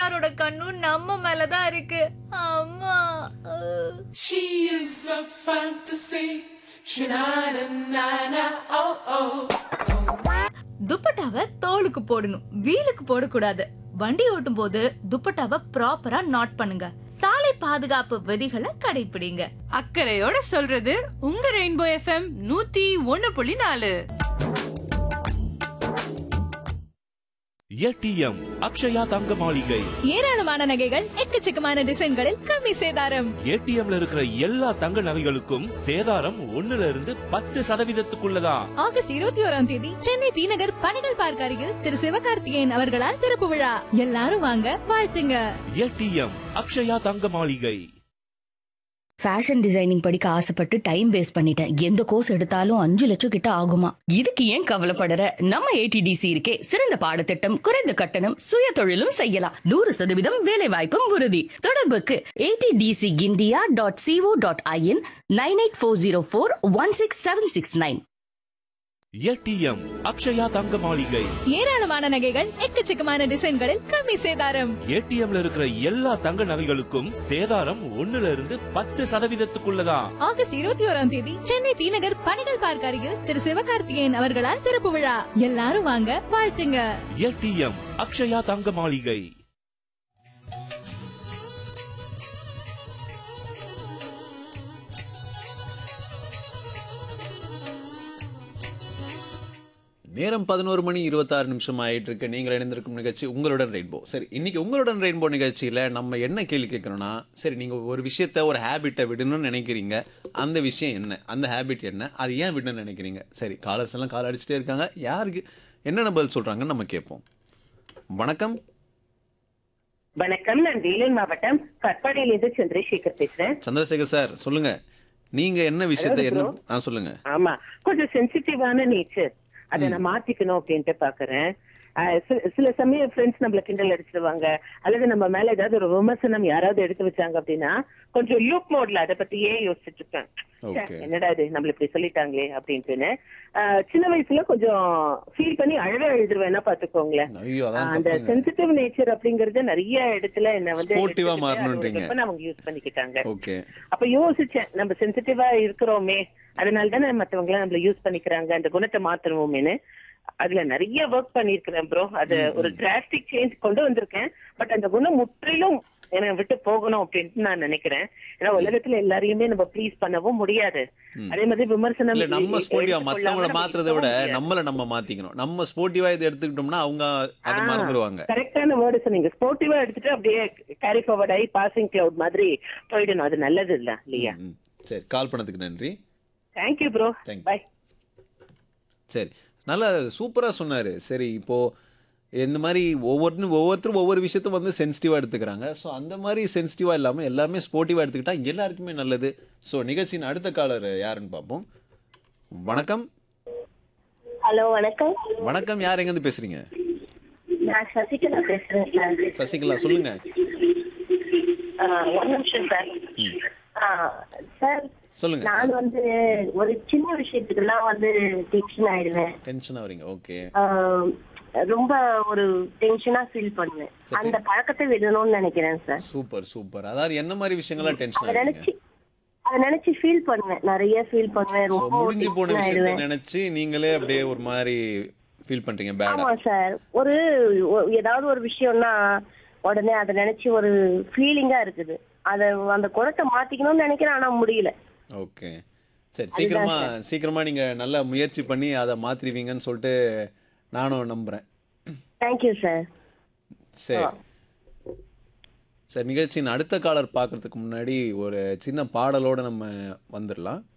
எல்லாரோட கண்ணும் நம்ம மேலதான் இருக்கு அம்மா அஹ். She is a fantasy. Sha-na-na-na-na, oh oh. துப்பட்டாவை தோலுக்கு போடணும் வீலுக்கு போடக்கூடாது வண்டி ஓட்டும் போது துப்பட்டாவை ப்ராப்பரா நாட் பண்ணுங்க சாலை பாதுகாப்பு விதிகளை கடைபிடிங்க அக்கறையோட சொல்றது உங்க ரெயின்போ எஃப்எம் நூத்தி ஒன்னு புள்ளி நாலு ஏடிஎம் அக்ஷயா தங்க மாளிகை ஏராளமான நகைகள் எக்கச்சக்கமான டிசைன்களில் கம்மி சேதாரம் ஏடிஎம்ல இருக்கிற எல்லா தங்க நகைகளுக்கும் சேதாரம் ஒண்ணுல இருந்து பத்து சதவீதத்துக்குள்ளதான் ஆகஸ்ட் இருபத்தி ஓராம் தேதி சென்னை டி நகர் பணிகள் பார்க் அருகில் திரு சிவகார்த்திகேயன் அவர்களால் திறப்பு விழா எல்லாரும் வாங்க வாழ்த்துங்க ஏடிஎம் அக்ஷயா தங்க மாளிகை ஃபேஷன் டிசைனிங் படிக்க ஆசைப்பட்டு டைம் வேஸ்ட் பண்ணிட்டேன் எந்த கோர்ஸ் எடுத்தாலும் அஞ்சு லட்சம் கிட்ட ஆகுமா இதுக்கு ஏன் கவலைப்படற நம்ம ஏடிடிசி இருக்கே சிறந்த பாடத்திட்டம் குறைந்த கட்டணம் சுய தொழிலும் செய்யலாம் நூறு சதவீதம் வேலை வாய்ப்பும் உறுதி தொடர்புக்கு ATDC India dot C O dot I N nine eight four zero four one six seven six nine ATM Akshaya தங்க மாளிகை ஏராளமான நகைகள் எக்கச்சக்கமான டிசைன்களில் கம்மி சேதாரம் ஏடிஎம்ல இருக்கிற எல்லா தங்க நகைகளுக்கும் சேதாரம் ஒண்ணுல இருந்து பத்து சதவீதத்துக்குள்ளதான் ஆகஸ்ட் இருபத்தி ஓராம் தேதி சென்னை டி நகர் பணிகள் பார்க் அருகில் திரு சிவகார்த்திகேயன் அவர்களால் திறப்பு விழா எல்லாரும் வாங்க வாழ்த்துங்க ஏடிஎம் அக்ஷயா தங்க மாளிகை நேரம் பதினோரு மணி இருபத்தாறு நிமிஷம் ஆயிட்டு இருக்கு நீங்கள் இணைந்திருக்கும் நிகழ்ச்சி உங்களுடன் ரெயின்போ சரி இன்னைக்கு உங்களுடன் ரெயின்போ நிகழ்ச்சியில் நம்ம என்ன கேள்வி கேட்குறோன்னா சரி நீங்கள் ஒரு விஷயத்த ஒரு ஹேபிட்டை விடணும்னு நினைக்கிறீங்க அந்த விஷயம் என்ன அந்த ஹேபிட் என்ன அது ஏன் விடணும்னு நினைக்கிறீங்க சரி காலர்ஸ் எல்லாம் கால் அடிச்சுட்டே இருக்காங்க யாருக்கு என்னென்ன பதில் சொல்கிறாங்கன்னு நம்ம கேட்போம் வணக்கம் வணக்கம் நான் வேலூர் மாவட்டம் கட்பாடியிலிருந்து சந்திரசேகர் பேசுறேன் சந்திரசேகர் சார் சொல்லுங்க நீங்க என்ன விஷயத்த என்ன ஆ சொல்லுங்க ஆமா கொஞ்சம் சென்சிட்டிவான நேச்சர் அதை நான் மாத்திக்கணும் அப்படின்ட்டு பாக்குறேன் அஹ் சில- சில சமயம் ஃப்ரெண்ட்ஸ் நம்மள கிண்டல் அடிச்சிருவாங்க அல்லது நம்ம மேல ஏதாவது ஒரு விமர்சனம் யாராவது எடுத்து வச்சாங்க அப்படின்னா கொஞ்சம் லூப் மோட்ல அதை பத்தியே யோசிச்சுட்டு இருப்பேன் ச்சே, Okay. என்னடா இது நம்மள இப்படி சொல்லிட்டாங்களே அப்படின்ட்டுன்னு அஹ் சின்ன வயசுல கொஞ்சம் ஃபீல் பண்ணி அழவே எழுதுருவேன்னா பாத்துக்கோங்களேன் ஐயோ அதான் அந்த தப்புங்க சென்சிட்டிவ் நேச்சர் அப்படிங்கறது நிறைய இடத்துல என்ன வந்து Sportive ஆ எடுத்துக்கிட்டு மாறணுன்றீங்க. அது ஒரு weapon அவங்க யூஸ் பண்ணிக்கிட்டாங்க ஓகே அப்ப யோசிச்சேன் நம்ம சென்சிட்டிவா இருக்கிறோமே அதனால தானே மத்தவங்க எல்லாம் நம்மள யூஸ் பண்ணிக்கிறாங்க அந்த குணத்தை மாத்தணுமேனு அதுல நிறைய ஒர்க் பண்ணிருக்கிறேன் ப்ரோ அது ஒரு டிராஸ்டிக் சேஞ்ச் கொண்டு வந்திருக்கேன் பட் அந்த குணம் முற்றிலும் என்னை விட்டு போகணும் அப்படின்ட்டு நான் நினைக்கிறேன் ஏன்னா உலகத்துல எல்லாரையுமே நம்ம ப்ளீஸ் பண்ணவும் முடியாது அதே மாதிரி விமர்சனம் இல்ல நம்ம ஸ்போர்ட்டிவா எடுத்துக்கொள்ளாம மத்தவங்கள நம்ம மாத்துறதை விட இருக்கவும் முடியாது. நம்மள நம்ம மாத்திக்கணும் நம்ம ஸ்போர்ட்டிவா இதை எடுத்துக்கிட்டோம்னா அவங்க அதை மறந்துடுவாங்க கரெக்டான வேர்டு சொன்னீங்க ஸ்போர்ட்டிவா எடுத்துட்டு அப்படியே கேரி ஃபார்வர்ட் ஆகி பாசிங் கிளவுட் மாதிரி போயிடணும் அது நல்லது இல்ல இல்லையா ம், ம். சரி கால் பண்ணதுக்கு நன்றி thank you bro Thank you. Bye சரி நல்லா சூப்பரா சொன்னாரு சரி இப்போ இந்த மாதிரி ஒவ்வொருத்தரும் ஒவ்வொருத்தரும் ஒவ்வொரு விஷயத்த வந்து சென்சிட்டிவா எடுத்துக்கிறாங்க ஸோ அந்த மாதிரி சென்சிட்டிவா இல்லாம எல்லாமே ஸ்போர்ட்டிவா எடுத்துக்கிட்டா எல்லாருக்குமே நல்லது ஸோ நிகழ்ச்சியின் அடுத்த காலர் யாருன்னு பார்ப்போம் வணக்கம் ஹலோ வணக்கம் வணக்கம் யார் எங்கேருந்து பேசுறீங்க நான் சசிகலா பேசுறேன் சார் சசிகலா சொல்லுங்க ஆஹ் ஒரு நிமிஷம் சார் ஆஹ் சார் சொல்லுங்க நான் வந்து ஒரு சின்ன விஷயத்துக்கெல்லாம் வந்து டென்ஷன் ஆயிடுவேன் டென்ஷன் ஆகுறீங்க ஓகே ஆஹ் ரொம்ப ஒரு டென்ஷனா ஃபீல் பண்ணுவேன் சரி. அந்த பழக்கத்தை விடணும்னு நினைக்கிறேன் சார் சூப்பர் சூப்பர் அதாவது என்ன மாதிரி விஷயங்கள்லாம் டென்ஷன் அதை ஆகுறீங்க நினைச்சு அதை நினைச்சு ஃபீல் பண்ணுவேன் நிறைய ஃபீல் பண்ணுவேன் So, ரொம்ப முடிஞ்சு போன tension விஷயத்த ஆயிடுவேன் நினைச்சு நீங்களே அப்படியே ஒரு மாதிரி ஃபீல் பண்றீங்க பேடா ஆமா சார் ஒரு ஒ- ஏதாவது ஒரு விஷயம்னா உடனே அதை நினைச்சு ஒரு ஃபீலிங்கா இருக்குது அத அந்த குணத்தை மாத்திக்கணும்னு நினைக்கிறேன் ஆனா முடியல ஓகே சரி சீக்கிரமா சீக்கிரமா நீங்க நல்லா முயற்சி பண்ணி அதை மாத்திருவீங்கன்னு சொல்லிட்டு நானும் நம்புறேன் தேங்க்யூ சார் சரி சரி நிகழ்ச்சியின் அடுத்த காலர் பார்க்கறதுக்கு முன்னாடி ஒரு சின்ன பாடலோட நம்ம வந்துடலாம்